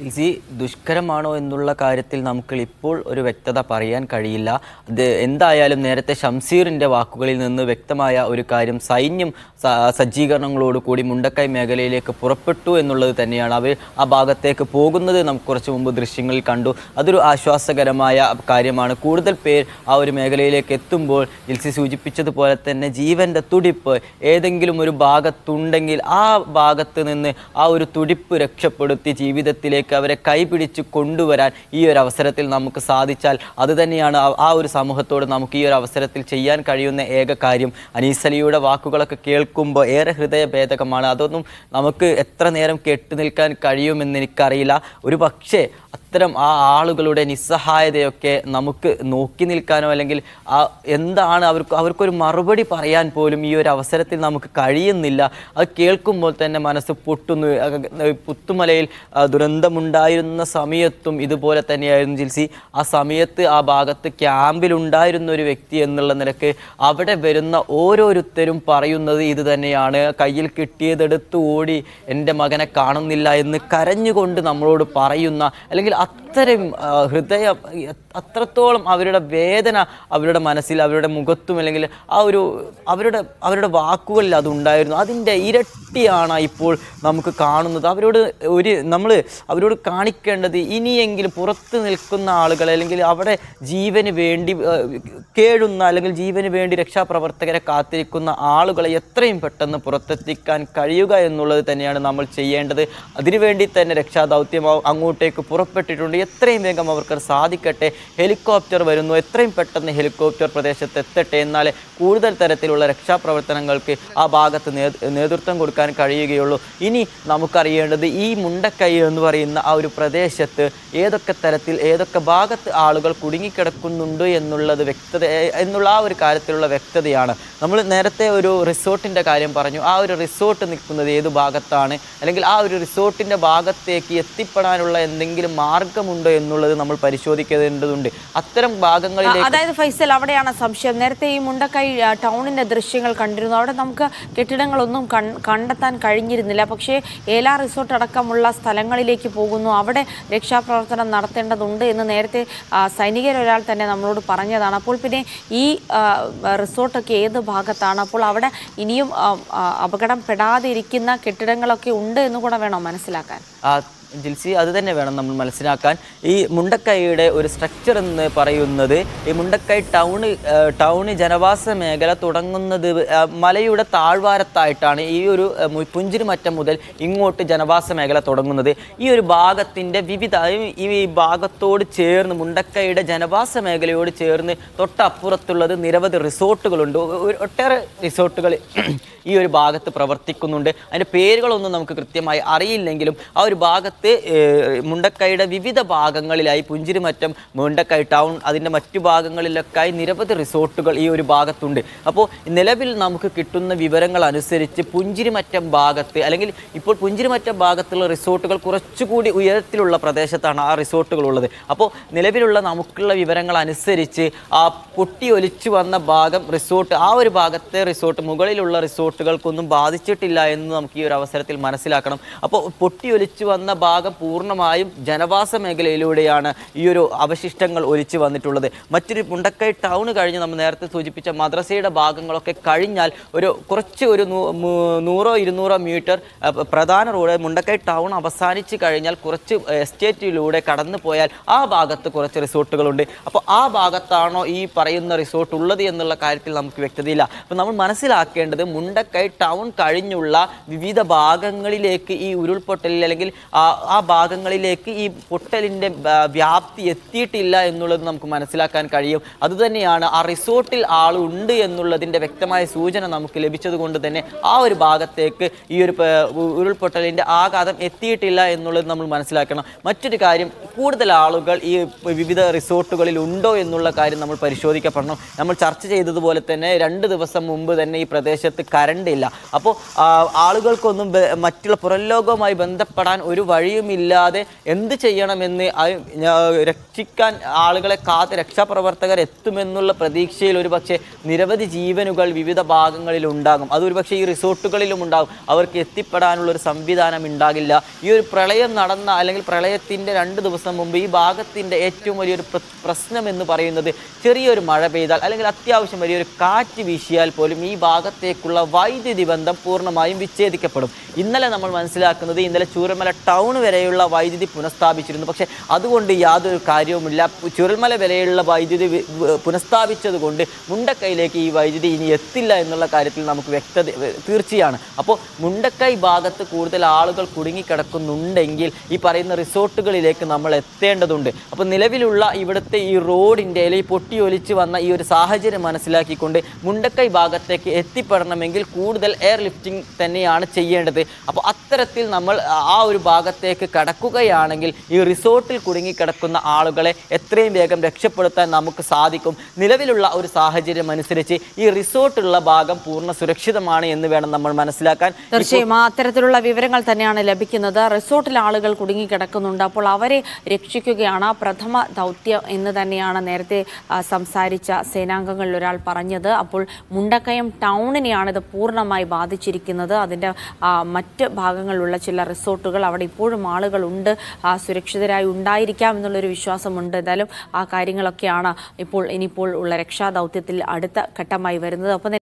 ജിൽസി ദുഷ്കരമാണോ എന്നുള്ള കാര്യത്തിൽ നമുക്ക് ഇപ്പോൾ ഒരു വ്യക്തത പറയാൻ കഴിയില്ല അത് എന്തായാലും നേരത്തെ ഷംസീറിൻ്റെ വാക്കുകളിൽ നിന്ന് വ്യക്തമായ ഒരു കാര്യം സൈന്യം സ- സജ്ജീകരണങ്ങളോട് കൂടി മുണ്ടക്കൈ മേഖലയിലേക്ക് പുറപ്പെട്ടു എന്നുള്ളത് തന്നെയാണ് അവർ ആ ഭാഗത്തേക്ക് പോകുന്നത് നമുക്ക് കുറച്ച് മുമ്പ് ദൃശ്യങ്ങളിൽ കണ്ടു അതൊരു ആശ്വാസകരമായ കാര്യമാണ് കൂടുതൽ പേർ ആ ഒരു മേഖലയിലേക്ക് എത്തുമ്പോൾ ജിൽസി സൂചിപ്പിച്ചതുപോലെ തന്നെ ജീവൻ്റെ തുടിപ്പ് ഏതെങ്കിലും ഒരു ഭാഗത്തുണ്ടെങ്കിൽ ആ ഭാഗത്ത് നിന്ന് ആ ഒരു തുടിപ്പ് രക്ഷപ്പെടുത്തി ജീവിതത്തിലേക്ക് അവരെ കൈപിടിച്ച് കൊണ്ടുവരാൻ ഈ ഒരു അവസരത്തിൽ നമുക്ക് സാധിച്ചാൽ അത് തന്നെയാണ് ആ- ആ ഒരു സമൂഹത്തോട് നമുക്ക് ഈ ഒരു അവസരത്തിൽ ചെയ്യാൻ കഴിയുന്ന ഏക കാര്യം അനീസലിയുടെ വാക്കുകളൊക്കെ കേൾക്കുമ്പോൾ ഏറെ ഹൃദയഭേദകമാണ് അതൊന്നും നമുക്ക് എത്ര നേരം കേട്ടു നിൽക്കാൻ കഴിയുമെന്ന് എനിക്കറിയില്ല ഒരു പക്ഷേ അത്തരം ആ ആളുകളുടെ നിസ്സഹായതയൊക്കെ നമുക്ക് നോക്കി നിൽക്കാനോ അല്ലെങ്കിൽ ആ എന്താണ് അവർക്ക് അവർക്കൊരു മറുപടി പറയാൻ പോലും ഈ ഒരു അവസരത്തിൽ നമുക്ക് കഴിയുന്നില്ല അത് കേൾക്കുമ്പോൾ തന്നെ മനസ്സ് പൊട്ടുന്നു അഹ് പുത്തുമലയിൽ ആ, ദുരന്തമുണ്ടായിരുന്ന സമയത്തും ഇതുപോലെ തന്നെയായിരുന്നു ജിൽസി ആ സമയത്ത് ആ ഭാഗത്ത് ക്യാമ്പിലുണ്ടായിരുന്ന ഒരു വ്യക്തി എന്നുള്ള നിലക്ക് അവിടെ വരുന്ന ഓരോരുത്തരും പറയുന്നത് ഇത് തന്നെയാണ് കയ്യിൽ കിട്ടിയതെടുത്ത് ഓടി എൻ്റെ മകനെ കാണുന്നില്ല എന്ന് കരഞ്ഞുകൊണ്ട് നമ്മളോട് പറയുന്ന അല്ലെങ്കിൽ അത്തരം ആ, ഹൃദയം അത്രത്തോളം അവരുടെ വേദന അവരുടെ മനസ്സിൽ അവരുടെ മുഖത്തും അല്ലെങ്കിൽ ആ ഒരു അവരുടെ അവരുടെ വാക്കുകളിൽ അതുണ്ടായിരുന്നു അതിൻ്റെ ഇരട്ടിയാണ് ഇപ്പോൾ നമുക്ക് കാണുന്നത് അവരോട് ഒരു നമ്മൾ അവരോട് കാണിക്കേണ്ടത് ഇനിയെങ്കിലും പുറത്ത് നിൽക്കുന്ന ആളുകൾ അല്ലെങ്കിൽ അവിടെ ജീവന് വേണ്ടി ആ, കേഴുന്ന അല്ലെങ്കിൽ ജീവന് വേണ്ടി രക്ഷാപ്രവർത്തകരെ കാത്തിരിക്കുന്ന ആളുകളെ എത്രയും പെട്ടെന്ന് പുറത്തെത്തിക്കാൻ കഴിയുക എന്നുള്ളത് തന്നെയാണ് നമ്മൾ ചെയ്യേണ്ടത് അതിനുവേണ്ടി തന്നെ രക്ഷാദൗത്യം ആ- അങ്ങോട്ടേക്ക് പുറപ്പെട്ടിട്ടുണ്ട് എത്രയും വേഗം അവർക്ക് സാധിക്കട്ടെ ഹെലികോപ്റ്റർ വരുന്നു എത്രയും പെട്ടെന്ന് ഹെലികോപ്റ്റർ പ്രദേശത്ത് എത്തട്ടെ എന്നാലേ കൂടുതൽ തരത്തിലുള്ള രക്ഷാപ്രവർത്തനങ്ങൾക്ക് ആ ഭാഗത്ത് നേ- നേതൃത്വം കൊടുക്കാൻ കഴിയുകയുള്ളൂ ഇനി നമുക്കറിയേണ്ടത് ഈ മുണ്ടക്കൈ എന്ന് പറയുന്ന ആ ഒരു പ്രദേശത്ത് ഏതൊക്കെ തരത്തിൽ ഏതൊക്കെ ഭാഗത്ത് ആളുകൾ കുടുങ്ങിക്കിടക്കുന്നുണ്ട് എന്നുള്ളത് വ്യക്തത എന്നുള്ള ആ ഒരു കാര്യത്തിലുള്ള വ്യക്തതയാണ് നമ്മൾ നേരത്തെ ഒരു റിസോർട്ടിൻ്റെ കാര്യം പറഞ്ഞു ആ ഒരു റിസോർട്ട് നിൽക്കുന്നത് ഏത് ഭാഗത്താണ് അല്ലെങ്കിൽ ആ ഒരു റിസോർട്ടിൻ്റെ ഭാഗത്തേക്ക് എത്തിപ്പെടാനുള്ള എന്തെങ്കിലും മാർഗമുണ്ടോ എന്നുള്ളത് നമ്മൾ പരിശോധിക്കേണ്ടതുണ്ട് അത്തരം ആ, ഭാഗങ്ങളിലേക്ക് അതായത് ഫൈസൽ അവിടെയാണ് സംശയം നേരത്തെ ഈ മുണ്ടക്കൈ ആ, ടൗണിന്റെ ദൃശ്യങ്ങൾ കണ്ടിരുന്നു അവിടെ നമുക്ക് കെട്ടിടങ്ങളൊന്നും കൺ- കണ്ടെത്താൻ കഴിഞ്ഞിരുന്നില്ല പക്ഷേ ഏലാ റിസോർട്ട് അടക്കമുള്ള സ്ഥലങ്ങളിലേക്ക് പോകുന്നു അവിടെ രക്ഷാപ്രവർത്തനം നടത്തേണ്ടതുണ്ട് എന്ന് നേരത്തെ ആ, സൈനികരൊരാൾ തന്നെ നമ്മളോട് പറഞ്ഞതാണ് അപ്പോൾ പിന്നെ ഈ ആ, റിസോർട്ടൊക്കെ ഏത് ഭാഗത്താണ് അപ്പോൾ അവിടെ ഇനിയും ആ, ആ, അപകടം പെടാതെ ഇരിക്കുന്ന കെട്ടിടങ്ങളൊക്കെ ഉണ്ട് എന്ന് കൂടെ വേണോ മനസ്സിലാക്കാൻ ആ ജിൽസി അത് തന്നെ വേണം നമ്മൾ മനസ്സിലാക്കാൻ ഈ മുണ്ടക്കൈയുടെ ഒരു സ്ട്രക്ചർ എന്ന് പറയുന്നത് ഈ മുണ്ടക്കൈ ടൗണ് ടൗണ് ജനവാസ മേഖല തുടങ്ങുന്നത് ആ, മലയുടെ താഴ്വാരത്തായിട്ടാണ് ഈ ഒരു ആ, മു- പുഞ്ചിരിമറ്റം മുതൽ ഇങ്ങോട്ട് ജനവാസ മേഖല തുടങ്ങുന്നത് ഈ ഒരു ഭാഗത്തിൻ്റെ വിവിധ ഈ- ഈ ഭാഗത്തോട് ചേർന്ന് മുണ്ടക്കൈയുടെ ജനവാസ മേഖലയോട് ചേർന്ന് തൊട്ടപ്പുറത്തുള്ളത് നിരവധി റിസോർട്ടുകളുണ്ട് ഒ- ഒരു- ഒട്ടേറെ റിസോർട്ടുകൾ ഈ ഒരു ഭാഗത്ത് പ്രവർത്തിക്കുന്നുണ്ട് അതിൻ്റെ പേരുകളൊന്നും നമുക്ക് കൃത്യമായി അറിയില്ലെങ്കിലും ആ ഒരു ഭാഗത്ത് ഏഹ്, മുണ്ടക്കൈയുടെ വിവിധ ഭാഗങ്ങളിലായി പുഞ്ചിരിമറ്റം മുണ്ടക്കൈ ടൗൺ അതിൻ്റെ മറ്റു ഭാഗങ്ങളിലൊക്കെയായി നിരവധി റിസോർട്ടുകൾ ഈ ഒരു ഭാഗത്തുണ്ട് അപ്പോൾ നിലവിൽ നമുക്ക് കിട്ടുന്ന വിവരങ്ങൾ അനുസരിച്ച് പുഞ്ചിരിമറ്റം ഭാഗത്ത് അല്ലെങ്കിൽ ഇപ്പോൾ പുഞ്ചിരിമറ്റം ഭാഗത്തുള്ള റിസോർട്ടുകൾ കുറച്ചുകൂടി ഉയരത്തിലുള്ള പ്രദേശത്താണ് ആ റിസോർട്ടുകൾ ഉള്ളത് അപ്പോൾ നിലവിലുള്ള നമുക്കുള്ള വിവരങ്ങൾ അനുസരിച്ച് ആ പൊട്ടി ഒലിച്ചു വന്ന ഭാഗം റിസോർട്ട് ആ ഒരു ഭാഗത്തെ റിസോർട്ട് മുകളിലുള്ള റിസോർട്ടുകൾക്കൊന്നും ബാധിച്ചിട്ടില്ല എന്ന് നമുക്ക് ഈ ഒരു അവസരത്തിൽ മനസ്സിലാക്കണം അപ്പോൾ പൊട്ടി ഒലിച്ചു വന്ന ഭാഗം പൂർണ്ണമായും ജനവാസ മേഖലയിലൂടെയാണ് ഈ ഒരു അവശിഷ്ടങ്ങൾ ഒലിച്ചു വന്നിട്ടുള്ളത് മറ്റൊരു മുണ്ടക്കൈ ടൗൺ കഴിഞ്ഞ് നമ്മൾ നേരത്തെ സൂചിപ്പിച്ച മദ്രസയുടെ ഭാഗങ്ങളൊക്കെ കഴിഞ്ഞാൽ ഒരു കുറച്ച് ഒരു നൂ- മൂ- നൂറോ ഇരുന്നൂറോ മീറ്റർ അഹ് പ്രധാന റോഡ് മുണ്ടക്കൈ ടൗൺ അവസാനിച്ച് കഴിഞ്ഞാൽ കുറച്ച് എസ്റ്റേറ്റിലൂടെ കടന്നു പോയാൽ ആ ഭാഗത്ത് കുറച്ച് റിസോർട്ടുകളുണ്ട് അപ്പോൾ ആ ഭാഗത്താണോ ഈ പറയുന്ന റിസോർട്ട് ഉള്ളത് എന്നുള്ള കാര്യത്തിൽ നമുക്ക് വ്യക്തതയില്ല അപ്പോൾ നമ്മൾ മനസ്സിലാക്കേണ്ടത് മുണ്ടക്കൈ ടൗൺ കഴിഞ്ഞുള്ള വിവിധ ഭാഗങ്ങളിലേക്ക് ഈ ഉരുൾപൊട്ടലിൽ അല്ലെങ്കിൽ ആ ആ ഭാഗങ്ങളിലേക്ക് ഈ പൊട്ടലിൻ്റെ ബ- വ്യാപ്തി എത്തിയിട്ടില്ല എന്നുള്ളത് നമുക്ക് മനസ്സിലാക്കാൻ കഴിയും അതുതന്നെയാണ് ആ റിസോർട്ടിൽ ആളുണ്ട് എന്നുള്ളതിൻ്റെ വ്യക്തമായ സൂചന നമുക്ക് ലഭിച്ചത് കൊണ്ട് തന്നെ ആ ഒരു ഭാഗത്തേക്ക് ഈ ഒരു പ- ഉ- ഉരുൾപൊട്ടലിൻ്റെ ആഘാതം എത്തിയിട്ടില്ല എന്നുള്ളത് നമ്മൾ മനസ്സിലാക്കണം മറ്റൊരു കാര്യം കൂടുതൽ ആളുകൾ ഈ വിവിധ റിസോർട്ടുകളിൽ ഉണ്ടോ എന്നുള്ള കാര്യം നമ്മൾ പരിശോധിക്കപ്പെടണം നമ്മൾ ചർച്ച ചെയ്തതുപോലെ തന്നെ രണ്ട് ദിവസം മുമ്പ് തന്നെ ഈ പ്രദേശത്ത് കറണ്ട് ഇല്ല അപ്പോൾ ആളുകൾക്കൊന്നും ബ- മറ്റുള്ള പുറം ലോകവുമായി ബന്ധപ്പെടാൻ ഒരു വഴി വഴിയുമില്ലാതെ എന്ത് ചെയ്യണമെന്ന് അത് ഞാ- രക്ഷിക്കാൻ ആളുകളെ കാത്ത് രക്ഷാപ്രവർത്തകർ എത്തുമെന്നുള്ള പ്രതീക്ഷയിൽ ഒരു പക്ഷേ നിരവധി ജീവനുകൾ വിവിധ ഭാഗങ്ങളിൽ ഉണ്ടാകും അത് ഒരുപക്ഷെ ഈ റിസോർട്ടുകളിലും ഉണ്ടാകും അവർക്ക് എത്തിപ്പെടാനുള്ള ഒരു സംവിധാനം ഉണ്ടാകില്ല ഈ ഒരു പ്രളയം നടന്ന അല്ലെങ്കിൽ പ്രളയത്തിൻ്റെ രണ്ട് ദിവസം മുമ്പ് ഈ ഭാഗത്തിൻ്റെ ഏറ്റവും വലിയൊരു പ്ര- പ്രശ്നം എന്ന് പറയുന്നത് ചെറിയൊരു മഴ പെയ്താൽ അല്ലെങ്കിൽ അത്യാവശ്യം വലിയൊരു കാറ്റ് വീശിയാൽ പോലും ഈ ഭാഗത്തേക്കുള്ള വൈദ്യുതി ബന്ധം പൂർണ്ണമായും വിച്ഛേദിക്കപ്പെടും ഇന്നലെ നമ്മൾ മനസ്സിലാക്കുന്നത് ഇന്നലെ ചൂരമല ടൗൺ വരെയുള്ള വൈദ്യുതി പുനഃസ്ഥാപിച്ചിരുന്നു പക്ഷേ അതുകൊണ്ട് യാതൊരു കാര്യവുമില്ല ചുരൽമല വരെയുള്ള വൈദ്യുതി വി- വ- പുനഃസ്ഥാപിച്ചത് കൊണ്ട് മുണ്ടക്കൈയിലേക്ക് ഈ വൈദ്യുതി ഇനി എത്തില്ല എന്നുള്ള കാര്യത്തിൽ നമുക്ക് വ്യക്തത വ- തീർച്ചയാണ് അപ്പോൾ മുണ്ടക്കൈ ഭാഗത്ത് കൂടുതൽ ആളുകൾ കുടുങ്ങിക്കിടക്കുന്നുണ്ടെങ്കിൽ ഈ പറയുന്ന റിസോർട്ടുകളിലേക്ക് നമ്മൾ എത്തേണ്ടതുണ്ട് അപ്പോൾ നിലവിലുള്ള ഇവിടുത്തെ ഈ റോഡിൻ്റെ അല്ലെങ്കിൽ പൊട്ടിയൊലിച്ച് വന്ന ഈ ഒരു സാഹചര്യം മനസ്സിലാക്കിക്കൊണ്ട് മുണ്ടക്കൈ ഭാഗത്തേക്ക് എത്തിപ്പെടണമെങ്കിൽ കൂടുതൽ എയർ ലിഫ്റ്റിംഗ് തന്നെയാണ് ചെയ്യേണ്ടത് അപ്പോൾ അത്തരത്തിൽ നമ്മൾ ആ ഒരു ഭാഗത്തേക്ക് കടക്കുകയാണെങ്കിൽ ഈ റിസോർട്ടിൽ കുടുങ്ങിക്കിടക്കുന്ന ആളുകളെ എത്രയും വേഗം രക്ഷപ്പെടുത്താൻ നമുക്ക് സാധിക്കും നിലവിലുള്ള ഒരു സാഹചര്യം അനുസരിച്ച് ഈ റിസോർട്ടുള്ള ഭാഗം പൂർണ്ണ സുരക്ഷിതമാണ് എന്ന് വേണം നമ്മൾ മനസ്സിലാക്കാൻ തീർച്ചയായും ആ അത്തരത്തിലുള്ള വിവരങ്ങൾ തന്നെയാണ് ലഭിക്കുന്നത് റിസോർട്ടിൽ ആളുകൾ കുടുങ്ങിക്കിടക്കുന്നുണ്ട് അപ്പോൾ അവരെ രക്ഷിക്കുകയാണ് പ്രഥമ ദൗത്യം എന്ന് തന്നെയാണ് നേരത്തെ ആ, സംസാരിച്ച സേനാംഗങ്ങളിൽ ഒരാൾ പറഞ്ഞത് അപ്പോൾ മുണ്ടക്കയം ടൗണിനെയാണ് ഇത് പൂർണ്ണമായി ബാധിച്ചിരിക്കുന്നത് അതിൻ്റെ ആ, മറ്റ് ഭാഗങ്ങളിലുള്ള ചില റിസോർട്ടുകൾ അവിടെ ഇപ്പോഴും ആളുകളുണ്ട് ആ, സുരക്ഷിതരായി ഉണ്ടായിരിക്കാം എന്നുള്ളൊരു വിശ്വാസമുണ്ട് എന്തായാലും ആ കാര്യങ്ങളൊക്കെയാണ് ഇപ്പോൾ ഇനിയിപ്പോൾ ഉള്ള രക്ഷാദൗത്യത്തിൽ അടുത്ത ഘട്ടമായി വരുന്നത് ഒപ്പം തന്നെ